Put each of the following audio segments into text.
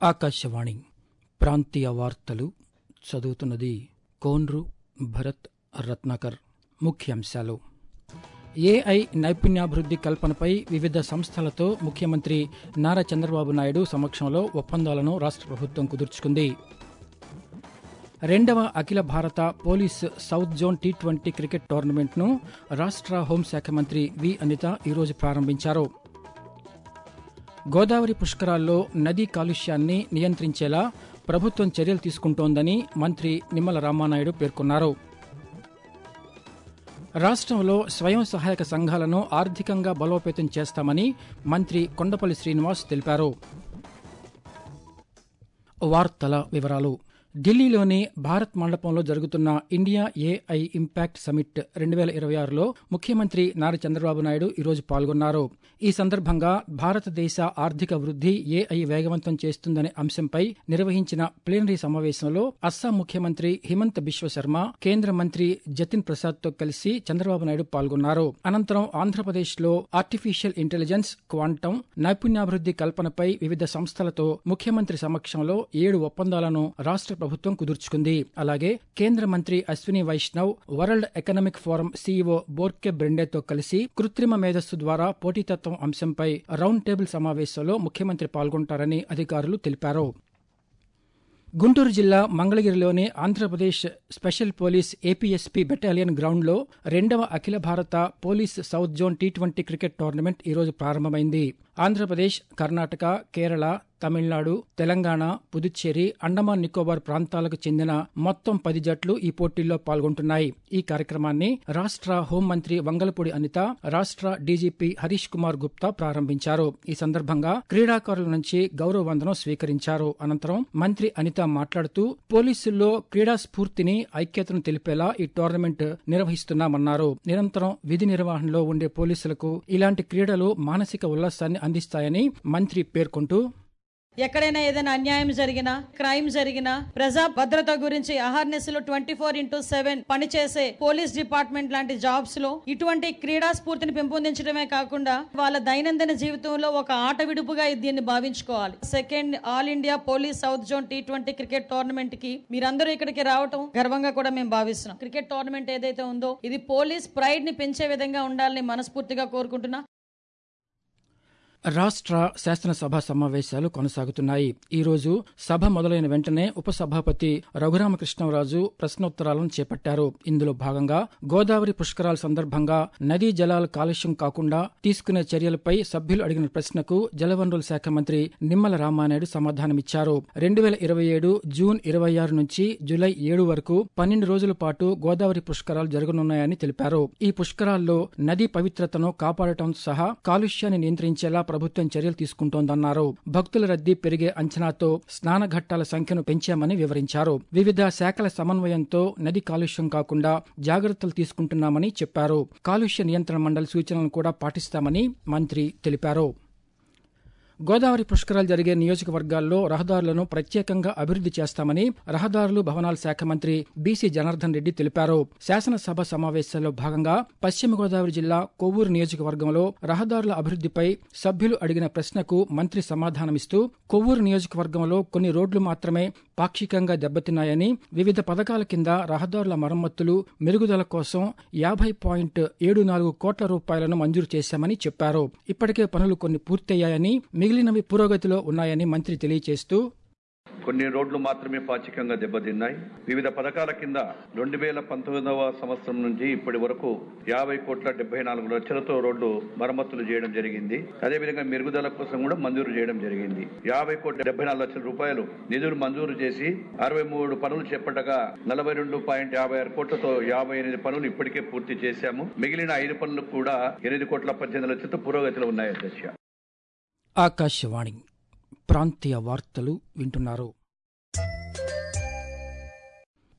ఆకాశవాణి ప్రాంతీయ వార్తలు చదువుతున్నది కోన్రు భరత్ రత్నాకర్ ముఖ్యాంశాలు ఏఐ నైపుణ్యాభివృద్ది కల్పనపై వివిధ సంస్థలతో ముఖ్యమంత్రి నారా చంద్రబాబు నాయుడు సమక్షంలో ఒప్పందాలను రాష్ట్ర ప్రభుత్వం కుదుర్చుకుంది రెండవ అఖిల భారత police south zone T twenty cricket టోర్నమెంట్ను రాష్ట్ర హోంశాఖ మంత్రి వి అనిత ఈరోజు ప్రారంభించారు గోదావరి పుష్కరాల్లో నదీ కాలుష్యాన్ని నియంత్రించేలా ప్రభుత్వం చర్యలు తీసుకుంటోందని మంత్రి నిమ్మల రామానాయుడు పేర్కొన్నారు రాష్ట్రంలో స్వయం సహాయక సంఘాలను ఆర్థికంగా బలోపేతం చేస్తామని మంత్రి కొండపల్లి శ్రీనివాస్ తెలిపారు వార్తల వివరాలు ఢిల్లీలోని భారత్ మండపంలో జరుగుతున్న ఇండియా ఏఐ ఇంపాక్ట్ సమిట్ రెండు వేల ఇరవై ఆరులో ముఖ్యమంత్రి నారా చంద్రబాబు నాయుడు ఈరోజు పాల్గొన్నారు ఈ సందర్భంగా భారతదేశ ఆర్థిక వృద్ధి ఏఐ వేగవంతం చేస్తుందనే అంశంపై నిర్వహించిన ప్లీనరీ సమావేశంలో అస్సాం ముఖ్యమంత్రి హిమంత్ బిశ్వ శర్మ కేంద్ర మంత్రి జతిన్ ప్రసాద్ తో కలిసి చంద్రబాబు నాయుడు పాల్గొన్నారు అనంతరం ఆంధ్రప్రదేశ్లో ఆర్టిఫిషియల్ ఇంటెలిజెన్స్ క్వాంటం నైపుణ్యాభివృద్ది కల్పనపై వివిధ సంస్థలతో ముఖ్యమంత్రి సమక్షంలో ఏడు ఒప్పందాలను రాష్ట్ర ప్రభుత్వం కుదుర్చుకుంది అలాగే కేంద్ర మంత్రి Ashwini Vaishnaw world economic forum CEO Borge బ్రెండేతో కలిసి కృత్రిమ మేధస్సు ద్వారా పోటీతత్వం అంశంపై రౌండ్ టేబుల్ సమావేశంలో ముఖ్యమంత్రి పాల్గొంటారని అధికారులు తెలిపారు గుంటూరు జిల్లా మంగళగిరిలోని Andhra Pradesh special police APSP battalion గ్రౌండ్లో రెండవ అఖిల భారత police south zone T twenty cricket tournament ఈరోజు ప్రారంభమైంది ఆంధ్రప్రదేశ్ కర్ణాటక కేరళ తమిళనాడు తెలంగాణ పుదుచ్చేరి అండమాన్ నికోబార్ ప్రాంతాలకు చెందిన మొత్తం పది జట్లు ఈ పోటీల్లో పాల్గొంటున్నాయి ఈ కార్యక్రమాన్ని రాష్ట్ర హోంమంత్రి వంగలపూడి అనిత రాష్ట్ర డీజీపీ హరీష్ కుమార్ గుప్తా ప్రారంభించారు ఈ సందర్భంగా క్రీడాకారుల నుంచి గౌరవ వందనం స్వీకరించారు అనంతరం మంత్రి అనిత మాట్లాడుతూ పోలీసుల్లో క్రీడా స్ఫూర్తిని ఐక్యతను తెలిపేలా ఈ టోర్నమెంట్ నిర్వహిస్తున్నామన్నారు నిరంతరం విధి నిర్వహణలో ఉండే పోలీసులకు ఇలాంటి క్రీడలు మానసిక ఉల్లాసాన్ని అందిస్తాయని మంత్రి పేర్కొంటూ ఎక్కడైనా ఏదైనా అన్యాయం జరిగినా క్రైమ్ జరిగినా ప్రజా భద్రత గురించి అహర్నెస్ లో ట్వంటీ ఫోర్ ఇంటూ సెవెన్ పనిచేసే పోలీస్ డిపార్ట్మెంట్ లాంటి జాబ్స్ లో ఇటువంటి క్రీడా స్ఫూర్తిని పెంపొందించడమే కాకుండా వాళ్ళ దైనందిన జీవితంలో ఒక ఆట విడుపుగా దీన్ని భావించుకోవాలి second all India police south zone T twenty cricket tournament కి మీరందరూ ఇక్కడికి రావటం గర్వంగా కూడా మేము భావిస్తున్నాం క్రికెట్ టోర్నమెంట్ ఏదైతే ఉందో ఇది పోలీస్ ప్రైడ్ ని పెంచే విధంగా ఉండాలని మనస్ఫూర్తిగా కోరుకుంటున్నా రాష్ట్ర శాసనసభ సమావేశాలు కొనసాగుతున్నాయి ఈ రోజు సభ మొదలైన వెంటనే ఉపసభాపతి రఘురామకృష్ణరాజు ప్రశ్నోత్తరాలను చేపట్టారు ఇందులో భాగంగా గోదావరి పుష్కరాల సందర్భంగా నదీ జలాల కాలుష్యం కాకుండా తీసుకునే చర్యలపై సభ్యులు అడిగిన ప్రశ్నకు జలవనరుల శాఖ మంత్రి నిమ్మల రామానాయుడు సమాధానమిచ్చారు రెండు వేల ఇరవై ఏడు జూన్ ఇరవై ఆరు నుంచి జులై ఏడు వరకు పన్నెండు రోజుల పాటు గోదావరి పుష్కరాలు జరగనున్నాయని తెలిపారు ఈ పుష్కరాల్లో నదీ పవిత్రతను కాపాడటం సహా కాలుష్యాన్ని నియంత్రించేలా ప్రభుత్వం చర్యలు తీసుకుంటోందన్నారు భక్తుల రద్దీ పెరిగే అంచనాతో స్నాన ఘట్టాల సంఖ్యను పెంచామని వివరించారు వివిధ శాఖల సమన్వయంతో నది కాలుష్యం కాకుండా జాగ్రత్తలు తీసుకుంటున్నామని చెప్పారు కాలుష్య నియంత్రణ మండలి సూచనలను కూడా పాటిస్తామని మంత్రి తెలిపారు గోదావరి పుష్కరాలు జరిగే నియోజకవర్గాల్లో రహదారులను ప్రత్యేకంగా అభివృద్ది చేస్తామని రహదారులు భవనాల శాఖ మంత్రి బీసీ జనార్దన్ రెడ్డి తెలిపారు శాసనసభ సమావేశాల్లో భాగంగా పశ్చిమ గోదావరి జిల్లా కొవ్వూరు నియోజకవర్గంలో రహదారుల అభివృద్దిపై సభ్యులు అడిగిన ప్రశ్నకు మంత్రి సమాధానమిస్తూ కొవ్వూరు నియోజకవర్గంలో కొన్ని రోడ్లు మాత్రమే పాక్షికంగా దెబ్బతిన్నాయని వివిధ పథకాల కింద రహదారుల మరమ్మతులు మెరుగుదల కోసం యాభై పాయింట్ ఏడు నాలుగు కోట్ల రూపాయలను మంజూరు చేశామని చెప్పారు ఇప్పటికే పనులు కొన్ని పూర్తయ్యాయని మిగిలినవి పురోగతిలో ఉన్నాయని మంత్రి తెలియజేస్తూ కొన్ని రోడ్లు మాత్రమే పాచికంగా దెబ్బతిన్నాయి వివిధ పథకాల కింద రెండు వేల పంతొమ్మిదవ సంవత్సరం నుంచి ఇప్పటి వరకు యాభై కోట్ల డెబ్బై నాలుగు లక్షలతో రోడ్లు మరమ్మతులు చేయడం జరిగింది అదేవిధంగా మెరుగుదల కోసం కూడా మంజూరు చేయడం జరిగింది యాభై కోట్ల డెబ్బై నాలుగు లక్షల రూపాయలు నిధులు మంజూరు చేసి అరవై మూడు పనులు చేపట్టగా నలభై రెండు పాయింట్ యాభై ఆరు కోట్లతో యాభై ఎనిమిది పనులు ఇప్పటికే పూర్తి చేశాము మిగిలిన ఐదు పనులు కూడా ఎనిమిది కోట్ల పద్దెనిమిది లక్షలతో పురోగతిలో ఉన్నాయి అధ్యక్ష ఆకాశవాణి ప్రాంతీయ వార్తలు వింటున్నారు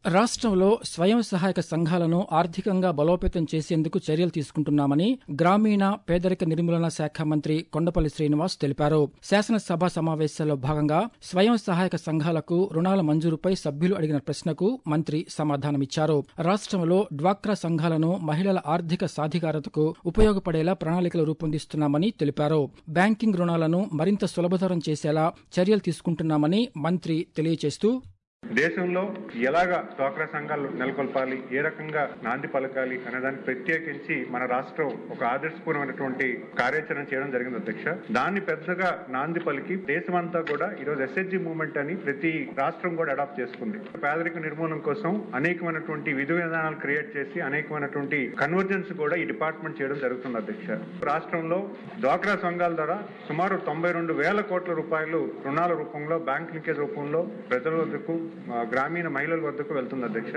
రాష్ట్రంలో స్వయం సహాయక సంఘాలను ఆర్థికంగా బలోపేతం చేసేందుకు చర్యలు తీసుకుంటున్నామని గ్రామీణ పేదరిక నిర్మూలన శాఖ మంత్రి కొండపల్లి శ్రీనివాస్ తెలిపారు శాసనసభ సమావేశాల్లో భాగంగా స్వయం సహాయక సంఘాలకు రుణాల మంజూరుపై సభ్యులు అడిగిన ప్రశ్నకు మంత్రి సమాధానమిచ్చారు రాష్ట్రంలో డ్వాక్రా సంఘాలను మహిళల ఆర్థిక సాధికారతకు ఉపయోగపడేలా ప్రణాళికలు రూపొందిస్తున్నామని తెలిపారు బ్యాంకింగ్ రుణాలను మరింత సులభతరం చేసేలా చర్యలు తీసుకుంటున్నామని మంత్రి తెలియజేస్తూ దేశంలో ఎలాగా డ్వాక్రా సంఘాలు నెలకొల్పాలి ఏ రకంగా నాంది పలకాలి అనే దానికి ప్రత్యేకించి మన రాష్ట్రం ఒక ఆదర్శపూర్వమైనటువంటి కార్యాచరణ చేయడం జరిగింది అధ్యక్ష దాన్ని పెద్దగా నాంది పలికి దేశమంతా కూడా ఈరోజు ఎస్హెచ్జి మూవ్మెంట్ అని ప్రతి రాష్ట్రం కూడా అడాప్ట్ చేసుకుంది పేదరిక నిర్మూలన కోసం అనేకమైనటువంటి విధి విధానాలు క్రియేట్ చేసి అనేకమైనటువంటి కన్వర్జెన్స్ కూడా ఈ డిపార్ట్మెంట్ చేయడం జరుగుతుంది అధ్యక్ష రాష్ట్రంలో డ్వాక్రా సంఘాల ద్వారా సుమారు తొంభై రెండు వేల కోట్ల రూపాయలు రుణాల రూపంలో బ్యాంక్ లింకేజ్ రూపంలో ప్రజల వద్దకు ఆ, గ్రామీణ మహిళల వద్దకు వెళ్తుంది అధ్యక్ష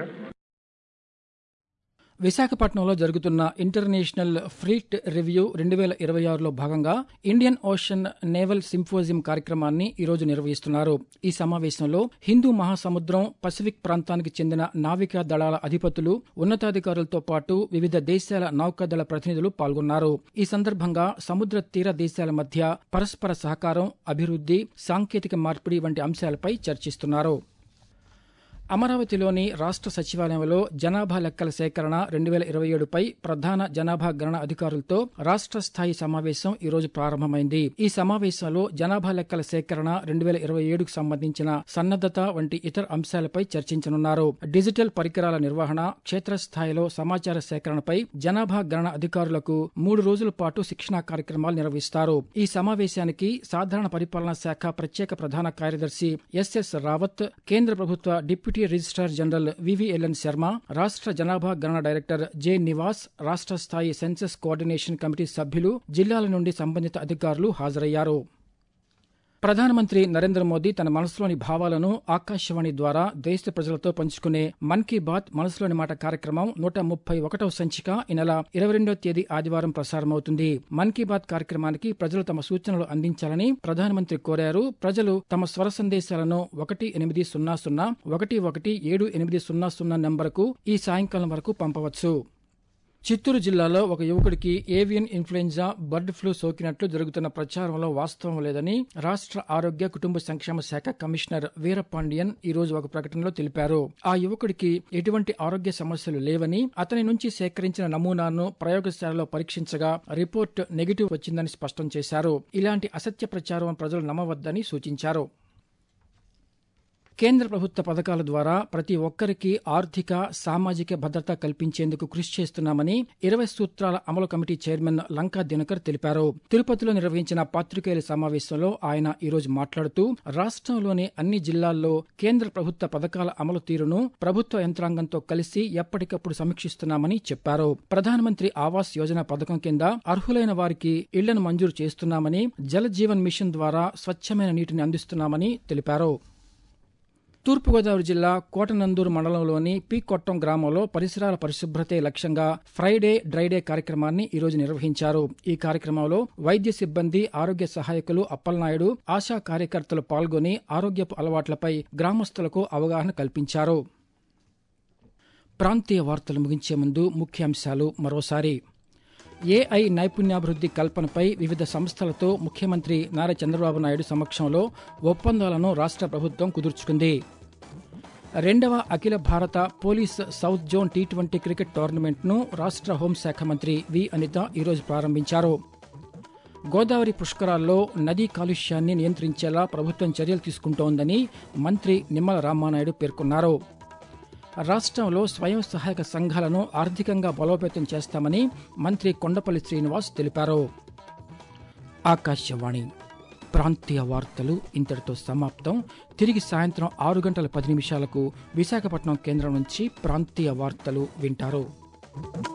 విశాఖపట్నంలో జరుగుతున్న ఇంటర్నేషనల్ ఫ్లీట్ రివ్యూ రెండు వేల ఇరవై ఆరులో భాగంగా ఇండియన్ ఓషన్ నేవల్ సింపోజియం కార్యక్రమాన్ని ఈరోజు నిర్వహిస్తున్నారు ఈ సమావేశంలో హిందూ మహాసముద్రం పసిఫిక్ ప్రాంతానికి చెందిన నావికా దళాల అధిపతులు ఉన్నతాధికారులతో పాటు వివిధ దేశాల నౌకాదళ ప్రతినిధులు పాల్గొన్నారు ఈ సందర్భంగా సముద్ర తీర దేశాల మధ్య పరస్పర సహకారం అభివృద్ది సాంకేతిక మార్పిడి వంటి అంశాలపై చర్చిస్తున్నారు అమరావతిలోని రాష్ట్ర సచివాలయంలో జనాభా లెక్కల సేకరణ రెండు వేల ఇరవై ఏడుపై ప్రధాన జనాభా గణన అధికారులతో రాష్ట్ర స్థాయి సమావేశం ఈ రోజు ప్రారంభమైంది ఈ సమావేశంలో జనాభా లెక్కల సేకరణ రెండు వేల ఇరవై ఏడుకు సంబంధించిన సన్నద్దత వంటి ఇతర అంశాలపై చర్చించనున్నారు డిజిటల్ పరికరాల నిర్వహణ క్షేత్రస్థాయిలో సమాచార సేకరణపై జనాభా గణన అధికారులకు మూడు రోజుల పాటు శిక్షణా కార్యక్రమాలు నిర్వహిస్తారు ఈ సమావేశానికి సాధారణ పరిపాలనా శాఖ ప్రత్యేక ప్రధాన కార్యదర్శి ఎస్ఎస్ రావత్ కేంద్ర ప్రభుత్వ deputy registrar general VVLN Sharma రాష్ట్ర జనాభా గణన డైరెక్టర్ జె నివాస్ రాష్ట్ర స్థాయి సెన్సస్ కోఆర్డినేషన్ కమిటీ సభ్యులు జిల్లాల నుండి సంబంధిత అధికారులు హాజరయ్యారు ప్రధానమంత్రి నరేంద్ర మోదీ తన మనసులోని భావాలను ఆకాశవాణి ద్వారా దేశ ప్రజలతో పంచుకునే మన్ కీ బాత్ మనసులోని మాట కార్యక్రమం నూట ముప్పై ఒకటవ సంచిక ఈ నెల ఇరవై రెండో తేదీ ఆదివారం ప్రసారమవుతుంది మన్ కీ బాత్ కార్యక్రమానికి ప్రజలు తమ సూచనలు అందించాలని ప్రధానమంత్రి కోరారు ప్రజలు తమ స్వర సందేశాలను ఒకటి ఎనిమిది సున్నా సున్నా ఒకటి ఒకటి ఏడు ఎనిమిది సున్నా సున్నా నంబరుకు ఈ సాయంకాలం వరకు పంపవచ్చు చిత్తూరు జిల్లాలో ఒక యువకుడికి ఏవియన్ ఇన్ఫ్లుయెంజా బర్డ్ ఫ్లూ సోకినట్లు జరుగుతున్న ప్రచారంలో వాస్తవం లేదని రాష్ట్ర ఆరోగ్య కుటుంబ సంక్షేమ శాఖ కమిషనర్ వీరపాండియన్ ఈ రోజు ఒక ప్రకటనలో తెలిపారు ఆ యువకుడికి ఎటువంటి ఆరోగ్య సమస్యలు లేవని అతని నుంచి సేకరించిన నమూనాను ప్రయోగశాలలో పరీక్షించగా రిపోర్ట్ నెగిటివ్ వచ్చిందని స్పష్టం చేశారు ఇలాంటి అసత్య ప్రచారం ప్రజలు నమ్మవద్దని సూచించారు కేంద్ర ప్రభుత్వ పథకాల ద్వారా ప్రతి ఒక్కరికి ఆర్థిక సామాజిక భద్రత కల్పించేందుకు కృషి చేస్తున్నామని ఇరవై సూత్రాల అమలు కమిటీ చైర్మన్ లంకా దినకర్ తెలిపారు తిరుపతిలో నిర్వహించిన పాత్రికేయుల సమావేశంలో ఆయన ఈరోజు మాట్లాడుతూ రాష్ట్రంలోని అన్ని జిల్లాల్లో కేంద్ర ప్రభుత్వ పథకాల అమలు తీరును ప్రభుత్వ యంత్రాంగంతో కలిసి ఎప్పటికప్పుడు సమీక్షిస్తున్నామని చెప్పారు ప్రధానమంత్రి ఆవాస్ యోజన పథకం కింద అర్హులైన వారికి ఇళ్లను మంజూరు చేస్తున్నామని జల జీవన్ మిషన్ ద్వారా స్వచ్ఛమైన నీటిని అందిస్తున్నామని తెలిపారు తూర్పుగోదావరి జిల్లా కోటనందూరు మండలంలోని పీకొట్టం గ్రామంలో పరిసరాల పరిశుభ్రతే లక్ష్యంగా ఫ్రైడే డ్రైడే కార్యక్రమాన్ని ఈరోజు నిర్వహించారు ఈ కార్యక్రమంలో వైద్య సిబ్బంది ఆరోగ్య సహాయకులు అప్పలనాయుడు ఆశా కార్యకర్తలు పాల్గొని ఆరోగ్యపు అలవాట్లపై గ్రామస్తులకు అవగాహన కల్పించారు ప్రాంతీయ వార్తలు ముగించే ముందు ముఖ్యాంశాలు మరోసారి ఏఐ నైపుణ్యాభివృద్ది కల్పనపై వివిధ సంస్థలతో ముఖ్యమంత్రి నారా చంద్రబాబు నాయుడు సమక్షంలో ఒప్పందాలను రాష్ట్ర ప్రభుత్వం కుదుర్చుకుంది రెండవ అఖిల భారత police south zone T twenty cricket టోర్నమెంట్ను రాష్ట్ర హోంశాఖ మంత్రి వి అనిత ఈరోజు ప్రారంభించారు గోదావరి పుష్కరాల్లో నదీ కాలుష్యాన్ని నియంత్రించేలా ప్రభుత్వం చర్యలు తీసుకుంటోందని మంత్రి నిమ్మల రామానాయుడు పేర్కొన్నారు రాష్ట్రంలో స్వయం సహాయక సంఘాలను ఆర్థికంగా బలోపేతం చేస్తామని మంత్రి కొండపల్లి శ్రీనివాస్ తెలిపారు ఆకాశవాణి ప్రాంతీయ వార్తలు ఇంతటితో సమాప్తం తిరిగి సాయంత్రం ఆరు గంటల పది నిమిషాలకు విశాఖపట్నం కేంద్రం నుంచి ప్రాంతీయ వార్తలు వింటారు